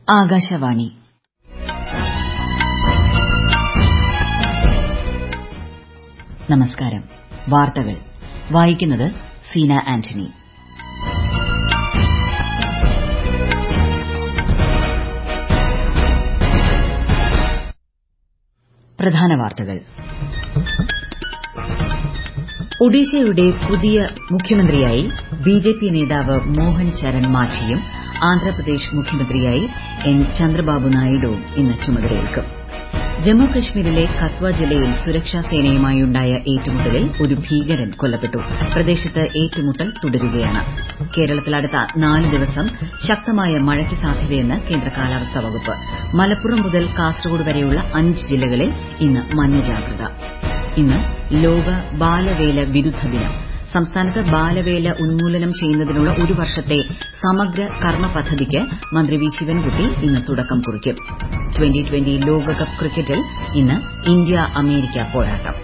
ആകാശവാണി നമസ്കാരം വാർത്തകൾ വായിക്കുന്നത് സീന ആന്റണി പ്രധാന വാർത്തകൾ ഒഡീഷയുടെ പുതിയ മുഖ്യമന്ത്രിയായി ബിജെപി നേതാവ് മോഹൻ ചരൺ മാഝിയും ആന്ധ്രാപ്രദേശ് മുഖ്യമന്ത്രിയായി എൻ ചന്ദ്രബാബു നായിഡുവും ഇന്ന് ചുമതലയേൽക്കും ജമ്മു കശ്മീരിലെ കത്വ ജില്ലയിൽ സുരക്ഷാ സേനയുമായുണ്ടായ ഏറ്റുമുട്ടലിൽ ഒരു ഭീകരൻ കൊല്ലപ്പെട്ടു പ്രദേശത്ത് ഏറ്റുമുട്ടൽ തുടരുകയാണ് കേരളത്തിൽ അടുത്ത നാല് ദിവസം ശക്തമായ മഴയ്ക്ക് സാധ്യതയെന്ന് കേന്ദ്ര കാലാവസ്ഥാ വകുപ്പ് മലപ്പുറം മുതൽ കാസർഗോഡ് വരെയുള്ള അഞ്ച് ജില്ലകളിൽ ഇന്ന് മഞ്ഞ ജാഗ്രത ഇന്ന് ലോക ബാലവേല വിരുദ്ധ ദിനം സംസ്ഥാനത്ത് ബാലവേല ഉന്മൂലനം ചെയ്യുന്നതിനുള്ള ഒരു വർഷത്തെ സമഗ്ര കർമ്മ പദ്ധതിക്ക് മന്ത്രി വി ശിവൻകുട്ടി ഇന്ന് തുടക്കം കുറിക്കും ട്വന്റി ട്വന്റി ലോകകപ്പ് ക്രിക്കറ്റിൽ ഇന്ന് ഇന്ത്യ അമേരിക്ക പോരാട്ടം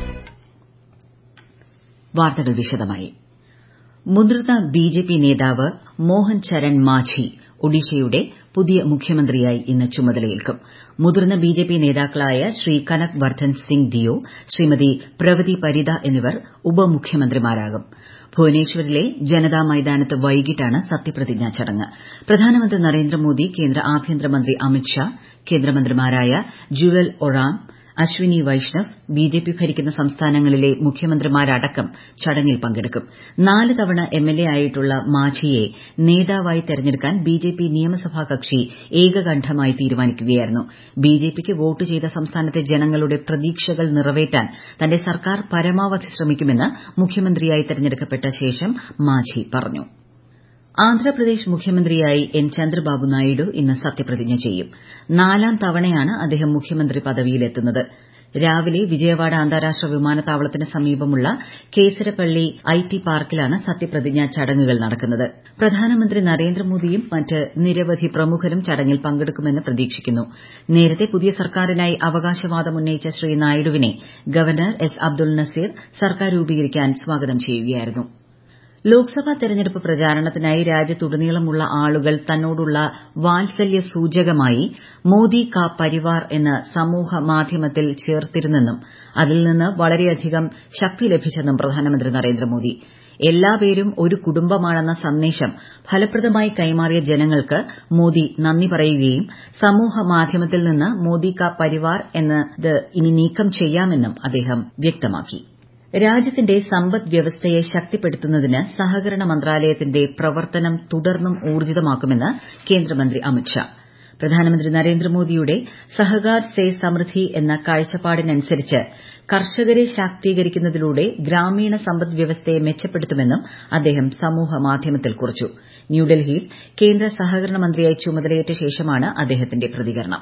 വാർത്തകൾ വിശദമായി മുതിർന്ന ബിജെപി നേതാവ് മോഹൻ ചരൺ മാഝി ഒഡീഷയുടെ പുതിയ മുഖ്യമന്ത്രിയായി ഇന്ന് ചുമതലയേൽക്കും മുതിർന്ന ബിജെപി നേതാക്കളായ ശ്രീ കനക് വർദ്ധൻ സിംഗ് ദിയോ ശ്രീമതി പ്രഗതി പരിദ എന്നിവർ ഉപമുഖ്യമന്ത്രിമാരാകും ഭുവനേശ്വറിലെ ജനതാ മൈതാനത്ത് വൈകിട്ടാണ് സത്യപ്രതിജ്ഞാ ചടങ്ങ് പ്രധാനമന്ത്രി നരേന്ദ്രമോദി കേന്ദ്ര ആഭ്യന്തരമന്ത്രി അമിത് ഷാ കേന്ദ്രമന്ത്രിമാരായ ജുവൽ ഒറാം അശ്വിനി വൈഷ്ണവ് ബിജെപി ഭരിക്കുന്ന സംസ്ഥാനങ്ങളിലെ മുഖ്യമന്ത്രിമാരടക്കം ചടങ്ങിൽ പങ്കെടുക്കും നാല് തവണ എംഎൽഎ ആയിട്ടുള്ള മാഝിയെ നേതാവായി തെരഞ്ഞെടുക്കാൻ ബിജെപി നിയമസഭാ കക്ഷി ഏകകണ്ഠമായി തീരുമാനിക്കുകയായിരുന്നു ബിജെപിക്ക് വോട്ട് ചെയ്ത സംസ്ഥാനത്തെ ജനങ്ങളുടെ പ്രതീക്ഷകൾ നിറവേറ്റാൻ തന്റെ സർക്കാർ പരമാവധി ശ്രമിക്കുമെന്ന് മുഖ്യമന്ത്രിയായി തെരഞ്ഞെടുക്കപ്പെട്ട ശേഷം മാഝി പറഞ്ഞു ആന്ധ്രാപ്രദേശ് മുഖ്യമന്ത്രിയായി എൻ ചന്ദ്രബാബു നായിഡു ഇന്ന് സത്യപ്രതിജ്ഞ ചെയ്യും നാലാം തവണയാണ് അദ്ദേഹം മുഖ്യമന്ത്രി പദവിയിലെത്തുന്നത് രാവിലെ വിജയവാഡ അന്താരാഷ്ട്ര വിമാനത്താവളത്തിന് സമീപമുള്ള കേസരപ്പള്ളി ഐടി പാർക്കിലാണ് സത്യപ്രതിജ്ഞാ ചടങ്ങുകൾ നടക്കുന്നത് പ്രധാനമന്ത്രി നരേന്ദ്രമോദിയും മറ്റ് നിരവധി പ്രമുഖരും ചടങ്ങിൽ പങ്കെടുക്കുമെന്ന് പ്രതീക്ഷിക്കുന്നു നേരത്തെ പുതിയ സർക്കാരിനായി അവകാശവാദം ഉന്നയിച്ച ശ്രീ നായിഡുവിനെ ഗവർണർ എസ് അബ്ദുൾ നസീർ സർക്കാർ രൂപീകരിക്കാൻ സ്വാഗതം ചെയ്യുകയായിരുന്നു ലോക്സഭാ തെരഞ്ഞെടുപ്പ് പ്രചാരണത്തിനായി രാജ്യത്തുടനീളമുള്ള ആളുകൾ തന്നോടുള്ള വാത്സല്യ സൂചകമായി മോദി കാ പരിവാർ എന്ന് സമൂഹ മാധ്യമത്തിൽ ചേർത്തിരുന്നെന്നും അതിൽ നിന്ന് വളരെയധികം ശക്തി ലഭിച്ചെന്നും പ്രധാനമന്ത്രി നരേന്ദ്രമോദി എല്ലാ പേരും ഒരു കുടുംബമാണെന്ന സന്ദേശം ഫലപ്രദമായി കൈമാറിയ ജനങ്ങൾക്ക് മോദി നന്ദി പറയുകയും സമൂഹ മാധ്യമത്തിൽ നിന്ന് മോദി കാ പരിവാർ എന്നത് ഇനി നീക്കം ചെയ്യാമെന്നും അദ്ദേഹം വ്യക്തമാക്കി രാജ്യത്തിന്റെ സമ്പദ് വ്യവസ്ഥയെ ശക്തിപ്പെടുത്തുന്നതിന് സഹകരണ മന്ത്രാലയത്തിന്റെ പ്രവർത്തനം തുടർന്നും ഊർജിതമാക്കുമെന്ന് കേന്ദ്രമന്ത്രി അമിത് ഷാ പ്രധാനമന്ത്രി നരേന്ദ്രമോദിയുടെ സഹകാർ സേ സമൃദ്ധി എന്ന കാഴ്ചപ്പാടിനനുസരിച്ച് കർഷകരെ ശാക്തീകരിക്കുന്നതിലൂടെ ഗ്രാമീണ സമ്പദ് വ്യവസ്ഥയെ മെച്ചപ്പെടുത്തുമെന്നും അദ്ദേഹം സമൂഹമാധ്യമത്തിൽ കുറിച്ചു ന്യൂഡൽഹിയിൽ കേന്ദ്ര സഹകരണ മന്ത്രിയായി ചുമതലയേറ്റ ശേഷമാണ് അദ്ദേഹത്തിന്റെ പ്രതികരണം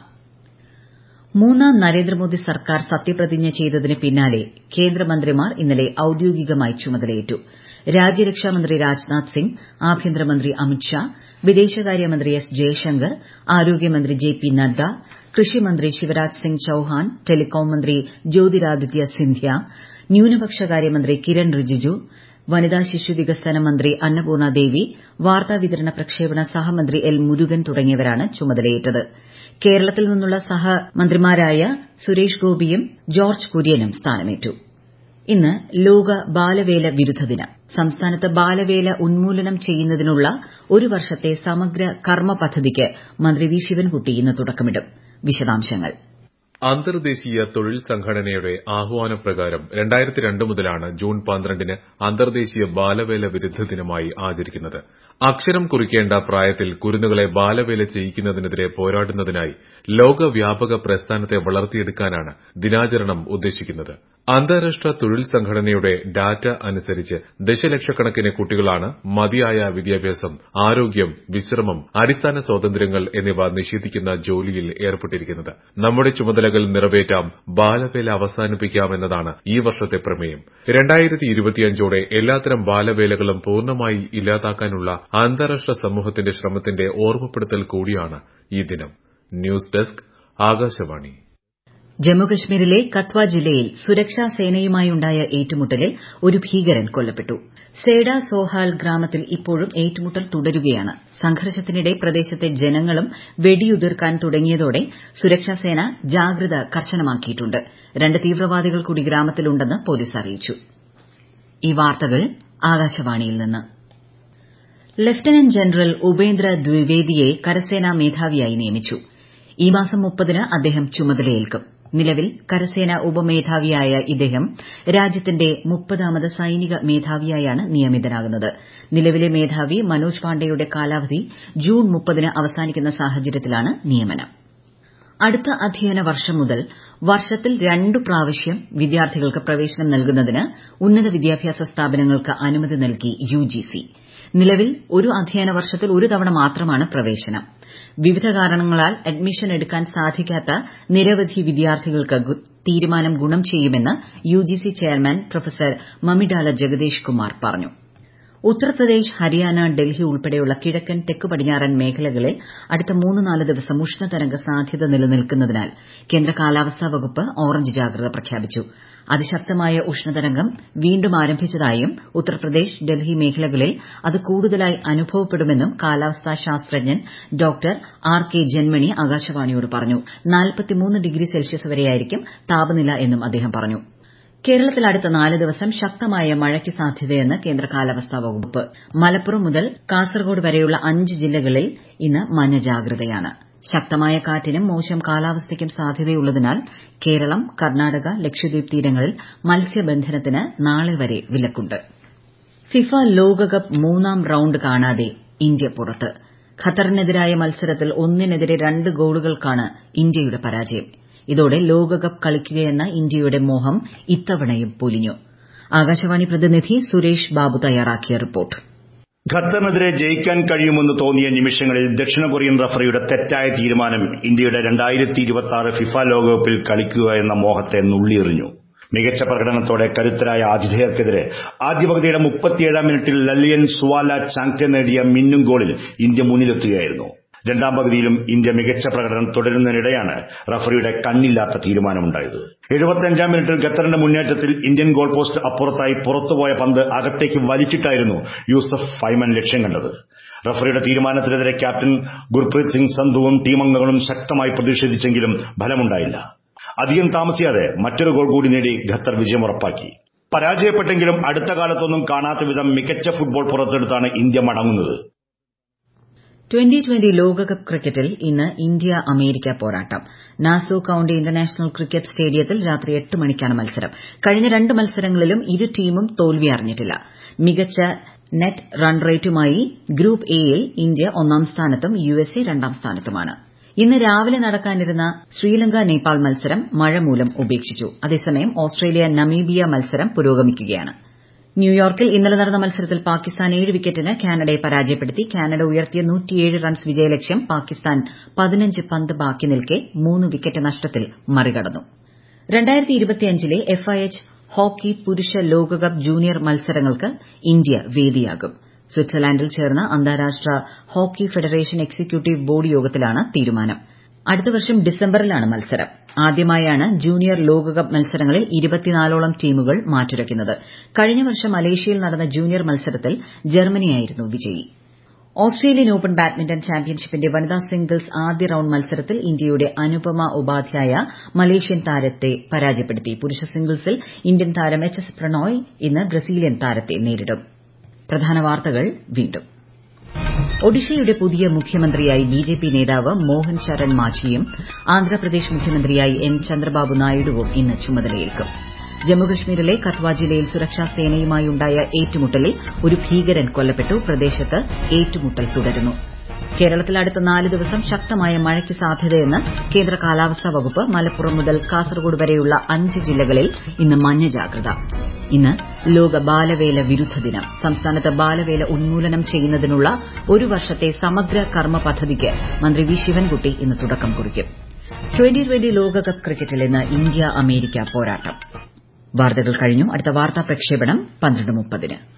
മൂന്നാം നരേന്ദ്രമോദി സർക്കാർ സത്യപ്രതിജ്ഞ ചെയ്തതിന് പിന്നാലെ കേന്ദ്രമന്ത്രിമാർ ഇന്നലെ ഔദ്യോഗികമായി ചുമതലയേറ്റു രാജ്യരക്ഷാമന്ത്രി രാജ്നാഥ് സിംഗ് ആഭ്യന്തരമന്ത്രി അമിത് ഷാ വിദേശകാര്യമന്ത്രി എസ് ജയശങ്കർ ആരോഗ്യമന്ത്രി ജെ പി നദ്ദ കൃഷിമന്ത്രി ശിവരാജ് സിംഗ് ചൌഹാൻ ടെലികോം മന്ത്രി ജ്യോതിരാദിത്യ സിന്ധ്യ ന്യൂനപക്ഷകാര്യമന്ത്രി കിരൺ റിജിജു വനിതാ ശിശു വികസന മന്ത്രി അന്നപൂർണ ദേവി വാർത്താവിതരണ പ്രക്ഷേപണ സഹമന്ത്രി എൽ മുരുകൻ തുടങ്ങിയവരാണ് ചുമതലയേറ്റത് കേരളത്തിൽ നിന്നുള്ള സഹമന്ത്രിമാരായ സുരേഷ് ഗോപിയും ജോർജ് കുര്യനും സ്ഥാനമേറ്റു ഇന്ന് ലോക ബാലവേല വിരുദ്ധ ദിനം സംസ്ഥാനത്ത് ബാലവേല ഉന്മൂലനം ചെയ്യുന്നതിനുള്ള ഒരു വർഷത്തെ സമഗ്ര കർമ്മ പദ്ധതിക്ക് മന്ത്രി വി ശിവൻകുട്ടി ഇന്ന് തുടക്കമിടും വിശദാംശങ്ങൾ അന്തർദേശീയ തൊഴിൽ സംഘടനയുടെ ആഹ്വാനപ്രകാരം രണ്ടായിരത്തി രണ്ട് മുതലാണ് ജൂൺ പന്ത്രണ്ടിന് അന്തർദേശീയ ബാലവേല വിരുദ്ധ ദിനമായി ആചരിക്കുന്നത് അക്ഷരം കുറിക്കേണ്ട പ്രായത്തിൽ കുരുന്നുകളെ ബാലവേല ചെയ്യിക്കുന്നതിനെതിരെ പോരാടുന്നതിനായി ലോകവ്യാപക പ്രസ്ഥാനത്തെ വളർത്തിയെടുക്കാനാണ് ദിനാചരണം ഉദ്ദേശിക്കുന്നത് അന്താരാഷ്ട്ര തൊഴിൽ സംഘടനയുടെ ഡാറ്റ അനുസരിച്ച് ദശലക്ഷക്കണക്കിന് കുട്ടികളാണ് മതിയായ വിദ്യാഭ്യാസം ആരോഗ്യം വിശ്രമം അടിസ്ഥാന സ്വാതന്ത്ര്യങ്ങൾ എന്നിവ നിഷേധിക്കുന്ന ജോലിയിൽ ഏർപ്പെട്ടിരിക്കുന്നത് നമ്മുടെ ചുമതലകൾ നിറവേറ്റാം ബാലവേല അവസാനിപ്പിക്കാം എന്നതാണ് ഈ വർഷത്തെ പ്രമേയം രണ്ടായിരത്തി ഇരുപത്തിയഞ്ചോടെ എല്ലാത്തരം ബാലവേലകളും പൂർണ്ണമായി ഇല്ലാതാക്കാനുള്ള അന്താരാഷ്ട്ര സമൂഹത്തിന്റെ ശ്രമത്തിന്റെ ഓർമ്മപ്പെടുത്തൽ കൂടിയാണ് ഈ ദിനം ന്യൂസ് ഡെസ്ക് ആകാശവാണി ജമ്മുകശ്മീരിലെ കത്വ ജില്ലയിൽ സുരക്ഷാ സേനയുമായുണ്ടായ ഏറ്റുമുട്ടലിൽ ഒരു ഭീകരൻ കൊല്ലപ്പെട്ടു സേഡ സോഹാൽ ഗ്രാമത്തിൽ ഇപ്പോഴും ഏറ്റുമുട്ടൽ തുടരുകയാണ് സംഘർഷത്തിനിടെ പ്രദേശത്തെ ജനങ്ങളും വെടിയുതിർക്കാൻ തുടങ്ങിയതോടെ സുരക്ഷാസേന ജാഗ്രത കർശനമാക്കിയിട്ടുണ്ട് രണ്ട് തീവ്രവാദികൾ കൂടി ഗ്രാമത്തിലുണ്ടെന്ന് പോലീസ് അറിയിച്ചു ഈ വാർത്തകൾ ആകാശവാണിയിൽ നിന്ന് ലഫ്റ്റനന്റ് ജനറൽ ഉപേന്ദ്ര ദ്വിവേദിയെ കരസേനാ മേധാവിയായി നിയമിച്ചു ഈ മാസം മുപ്പതിന് അദ്ദേഹം ചുമതലയേൽക്കും നിലവിൽ കരസേനാ ഉപമേധാവിയായ ഇദ്ദേഹം രാജ്യത്തിന്റെ മുപ്പതാമത് സൈനിക മേധാവിയായാണ് നിയമിതനാകുന്നത് നിലവിലെ മേധാവി മനോജ് പാണ്ഡെയുടെ കാലാവധി ജൂൺ മുപ്പതിന് അവസാനിക്കുന്ന സാഹചര്യത്തിലാണ് നിയമനം അടുത്ത അധ്യയന വർഷം മുതൽ വർഷത്തിൽ രണ്ടു പ്രാവശ്യം വിദ്യാർത്ഥികൾക്ക് പ്രവേശനം നൽകുന്നതിന് ഉന്നത വിദ്യാഭ്യാസ സ്ഥാപനങ്ങൾക്ക് അനുമതി നൽകി യുജിസി നിലവിൽ ഒരു അധ്യയന വർഷത്തിൽ ഒരു തവണ മാത്രമാണ് പ്രവേശനം വിവിധ കാരണങ്ങളാൽ അഡ്മിഷൻ എടുക്കാൻ സാധിക്കാത്ത നിരവധി വിദ്യാർത്ഥികൾക്ക് തീരുമാനം ഗുണം ചെയ്യുമെന്ന് UGC chairman professor Mamidala Jagadesh Kumar പറഞ്ഞു ഉത്തർപ്രദേശ് ഹരിയാന ഡൽഹി ഉൾപ്പെടെയുള്ള കിഴക്കൻ തെക്ക് പടിഞ്ഞാറൻ മേഖലകളിൽ അടുത്ത മൂന്ന് നാല് ദിവസം ഉഷ്ണതരംഗ സാധ്യത നിലനിൽക്കുന്നതിനാൽ കേന്ദ്ര കാലാവസ്ഥാ വകുപ്പ് ഓറഞ്ച് ജാഗ്രത പ്രഖ്യാപിച്ചു അതിശക്തമായ ഉഷ്ണതരംഗം വീണ്ടും ആരംഭിച്ചതായും ഉത്തർപ്രദേശ് ഡൽഹി മേഖലകളിൽ അത് കൂടുതലായി അനുഭവപ്പെടുമെന്നും കാലാവസ്ഥാ ശാസ്ത്രജ്ഞൻ ഡോക്ടർ ആർ കെ ജന്മണി ആകാശവാണിയോട് പറഞ്ഞു ഡിഗ്രി സെൽഷ്യസ് വരെയായിരിക്കും താപനില എന്നും അദ്ദേഹം പറഞ്ഞു കേരളത്തിൽ അടുത്ത നാല് ദിവസം ശക്തമായ മഴയ്ക്ക് സാധ്യതയെന്ന് കേന്ദ്ര കാലാവസ്ഥാ വകുപ്പ് മലപ്പുറം മുതൽ കാസർഗോഡ് വരെയുള്ള അഞ്ച് ജില്ലകളിൽ ഇന്ന് മഞ്ഞ ജാഗ്രതയാണ് ശക്തമായ കാറ്റിനും മോശം കാലാവസ്ഥയ്ക്കും സാധ്യതയുള്ളതിനാൽ കേരളം കർണാടക ലക്ഷദ്വീപ് തീരങ്ങളിൽ മത്സ്യബന്ധനത്തിന് നാളെ വരെ വിലക്കുണ്ട് ഫിഫ ലോകകപ്പ് മൂന്നാം റൌണ്ട് കാണാതെ ഇന്ത്യ പുറത്ത് ഖത്തറിനെതിരായ മത്സരത്തിൽ ഒന്നിനെതിരെ രണ്ട് ഗോളുകൾക്കാണ് ഇന്ത്യയുടെ പരാജയം ഇതോടെ ലോകകപ്പ് കളിക്കുകയെന്ന ഇന്ത്യയുടെ മോഹം ഇത്തവണയും പൊലിഞ്ഞു ആകാശവാണി പ്രതിനിധി സുരേഷ് ബാബു തയ്യാറാക്കിയ റിപ്പോർട്ട് ഖത്തറിനെതിരെ ജയിക്കാൻ കഴിയുമെന്ന് തോന്നിയ നിമിഷങ്ങളിൽ ദക്ഷിണ കൊറിയൻ റഫറിയുടെ തെറ്റായ തീരുമാനം ഇന്ത്യയുടെ രണ്ടായിരത്തി ഇരുപത്തി ആറ് ഫിഫ ലോകകപ്പിൽ കളിക്കുക എന്ന മോഹത്തെ നുള്ളിയെറിഞ്ഞു മികച്ച പ്രകടനത്തോടെ കരുത്തരായ ആതിഥേയർക്കെതിരെ ആദ്യ പകുതിയുടെ മുപ്പത്തിയേഴാം മിനിറ്റിൽ ലല്ലിയൻ സുവാല ചാങ്തെ നേടിയ മിന്നും ഗോളിൽ ഇന്ത്യ മുന്നിലെത്തുകയായിരുന്നു രണ്ടാം പകുതിയിലും ഇന്ത്യ മികച്ച പ്രകടനം തുടരുന്നതിനിടെയാണ് റഫറിയുടെ കണ്ണില്ലാത്ത തീരുമാനമുണ്ടായത് എഴുപത്തിയഞ്ചാം മിനിറ്റിൽ ഖത്തറിന്റെ മുന്നേറ്റത്തിൽ ഇന്ത്യൻ ഗോൾ പോസ്റ്റ് അപ്പുറത്തായി പുറത്തുപോയ പന്ത് അകത്തേക്ക് വലിച്ചിട്ടായിരുന്നു യൂസഫ് ഫൈമൻ ലക്ഷ്യം കണ്ടത് റഫറിയുടെ തീരുമാനത്തിനെതിരെ ക്യാപ്റ്റൻ ഗുർപ്രീത് സിംഗ് സന്ധുവും ടീമംഗങ്ങളും ശക്തമായി പ്രതിഷേധിച്ചെങ്കിലും ഫലമുണ്ടായില്ല അധികം താമസിയാതെ മറ്റൊരു ഗോൾ കൂടി നേടി ഖത്തർ വിജയം ഉറപ്പാക്കി പരാജയപ്പെട്ടെങ്കിലും അടുത്ത കാലത്തൊന്നും കാണാത്ത വിധം മികച്ച ഫുട്ബോൾ പുറത്തെടുത്താണ് ഇന്ത്യ മടങ്ങുന്നത് ട്വന്റി ട്വന്റി ലോകകപ്പ് ക്രിക്കറ്റിൽ ഇന്ന് ഇന്ത്യ അമേരിക്ക പോരാട്ടം നാസോ കൌണ്ടി ഇന്റർനാഷണൽ ക്രിക്കറ്റ് സ്റ്റേഡിയത്തിൽ രാത്രി എട്ട് മണിക്കാണ് മത്സരം കഴിഞ്ഞ രണ്ട് മത്സരങ്ങളിലും ഇരു ടീമും തോൽവി അറിഞ്ഞിട്ടില്ല മികച്ച നെറ്റ് റൺ റേറ്റുമായി ഗ്രൂപ്പ് എയിൽ ഇന്ത്യ ഒന്നാം സ്ഥാനത്തും യുഎസ്എ രണ്ടാം സ്ഥാനത്തുമാണ് ഇന്ന് രാവിലെ നടക്കാനിരുന്ന ശ്രീലങ്ക നേപ്പാൾ മത്സരം മഴ മൂലം ഉപേക്ഷിച്ചു അതേസമയം ഓസ്ട്രേലിയ നമീബിയ മത്സരം പുരോഗമിക്കുകയാണ് ന്യൂയോർക്കിൽ ഇന്നലെ നടന്ന മത്സരത്തിൽ പാകിസ്ഥാൻ ഏഴ് വിക്കറ്റിന് കാനഡയെ പരാജയപ്പെടുത്തി കാനഡ ഉയർത്തിയ റൺസ് വിജയലക്ഷ്യം പാകിസ്ഥാൻ പതിനഞ്ച് പന്ത് ബാക്കി നിൽക്കെ മൂന്ന് വിക്കറ്റ് നഷ്ടത്തിൽ മറികടന്നു ലെ എഫ്ഐഎച്ച് ഹോക്കി പുരുഷ ലോകകപ്പ് ജൂനിയർ മത്സരങ്ങൾക്ക് ഇന്ത്യ വേദിയാകും സ്വിറ്റ്സർലാൻഡിൽ ചേർന്ന അന്താരാഷ്ട്ര ഹോക്കി ഫെഡറേഷൻ എക്സിക്യൂട്ടീവ് ബോർഡ് യോഗത്തിലാണ് തീരുമാനം അടുത്ത വർഷം ഡിസംബറിലാണ് മത്സരം ആദ്യമായാണ് ജൂനിയർ ലോകകപ്പ് മത്സരങ്ങളിൽ ഇരുപത്തിനാലോളം ടീമുകൾ മാറ്റുരയ്ക്കുന്നത് കഴിഞ്ഞ വർഷം മലേഷ്യയിൽ നടന്ന ജൂനിയർ മത്സരത്തിൽ ജർമ്മനിയായിരുന്നു വിജയി ഓസ്ട്രേലിയൻ ഓപ്പൺ ബാഡ്മിന്റൺ ചാമ്പ്യൻഷിപ്പിന്റെ വനിതാ സിംഗിൾസ് ആദ്യ റൌണ്ട് മത്സരത്തിൽ ഇന്ത്യയുടെ അനുപമ ഉപാധ്യായ മലേഷ്യൻ താരത്തെ പരാജയപ്പെടുത്തി പുരുഷ സിംഗിൾസിൽ ഇന്ത്യൻ താരം എച്ച് എസ് പ്രണോയ് ഇന്ന് ബ്രസീലിയൻ താരത്തെ നേരിടും പ്രധാന വാർത്തകൾ വീണ്ടും ഒഡീഷയുടെ പുതിയ മുഖ്യമന്ത്രിയായി ബിജെപി നേതാവ് മോഹൻ ചരൺ മാഝിയും ആന്ധ്രാപ്രദേശ് മുഖ്യമന്ത്രിയായി എൻ ചന്ദ്രബാബു നായിഡുവും ഇന്ന് ചുമതലയേൽക്കും ജമ്മുകശ്മീരിലെ കത്വ ജില്ലയിൽ സുരക്ഷാ സേനയുമായുണ്ടായ ഏറ്റുമുട്ടലിൽ ഒരു ഭീകരൻ കൊല്ലപ്പെട്ടു പ്രദേശത്ത് ഏറ്റുമുട്ടൽ തുടരുന്നു കേരളത്തിൽ അടുത്ത നാല് ദിവസം ശക്തമായ മഴയ്ക്ക് സാധ്യതയെന്ന് കേന്ദ്ര കാലാവസ്ഥാ വകുപ്പ് മലപ്പുറം മുതൽ കാസർഗോഡ് വരെയുള്ള അഞ്ച് ജില്ലകളിൽ ഇന്ന് മഞ്ഞ ജാഗ്രത ഇന്ന് ലോക ബാലവേല വിരുദ്ധ ദിനം സംസ്ഥാനത്ത് ബാലവേല ഉന്മൂലനം ചെയ്യുന്നതിനുള്ള ഒരു വർഷത്തെ സമഗ്ര കർമ്മ പദ്ധതിക്ക് മന്ത്രി വി ശിവൻകുട്ടി ഇന്ന് തുടക്കം കുറിക്കും ട്വന്റി ട്വന്റി ലോകകപ്പ് ക്രിക്കറ്റിൽ ഇന്ന് ഇന്ത്യ അമേരിക്ക പോരാട്ടം വാർത്തകൾ കഴിഞ്ഞു അടുത്ത വാർത്താ പ്രക്ഷേപണം പന്ത്രണ്ട് മുപ്പതിന്